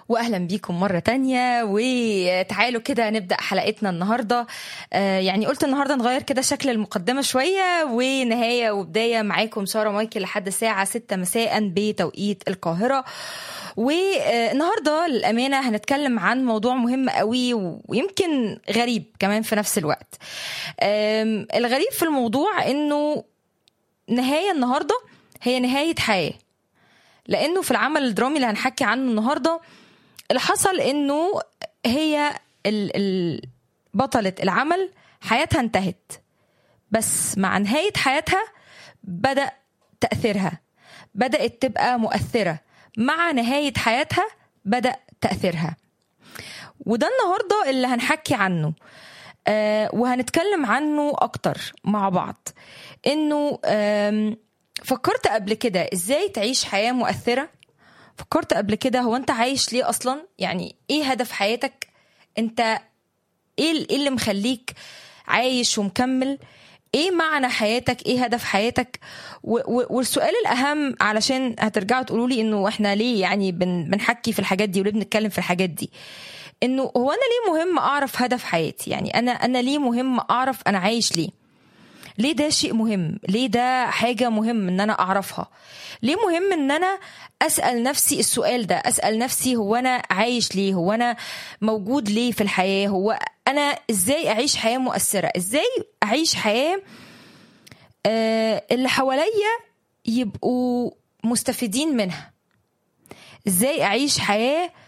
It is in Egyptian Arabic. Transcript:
واهلا بيكم مره تانية وتعالوا كده نبدا حلقتنا النهارده آه يعني قلت النهارده نغير كده شكل المقدمه شويه ونهايه وبدايه معاكم ساره مايكل لحد الساعه 6 مساء بتوقيت القاهره والنهارده للامانه هنتكلم عن موضوع مهم قوي ويمكن غريب كمان في نفس الوقت الغريب في الموضوع انه نهايه النهارده هي نهايه حياه لانه في العمل الدرامي اللي هنحكي عنه النهارده اللي حصل انه هي بطلة العمل حياتها انتهت بس مع نهاية حياتها بدأ تأثيرها بدأت تبقى مؤثرة مع نهاية حياتها بدأ تأثيرها وده النهاردة اللي هنحكي عنه آه وهنتكلم عنه أكتر مع بعض إنه فكرت قبل كده إزاي تعيش حياة مؤثرة فكرت قبل كده هو انت عايش ليه اصلا يعني ايه هدف حياتك انت ايه اللي مخليك عايش ومكمل ايه معنى حياتك ايه هدف حياتك والسؤال الاهم علشان هترجعوا تقولوا لي انه احنا ليه يعني بن بنحكي في الحاجات دي وليه بنتكلم في الحاجات دي انه هو انا ليه مهم اعرف هدف حياتي يعني انا انا ليه مهم اعرف انا عايش ليه ليه ده شيء مهم ليه ده حاجة مهم ان انا اعرفها ليه مهم ان انا اسأل نفسي السؤال ده اسأل نفسي هو انا عايش ليه هو انا موجود ليه في الحياة هو انا ازاي اعيش حياة مؤثرة ازاي اعيش حياة آه اللي حواليا يبقوا مستفيدين منها ازاي اعيش حياة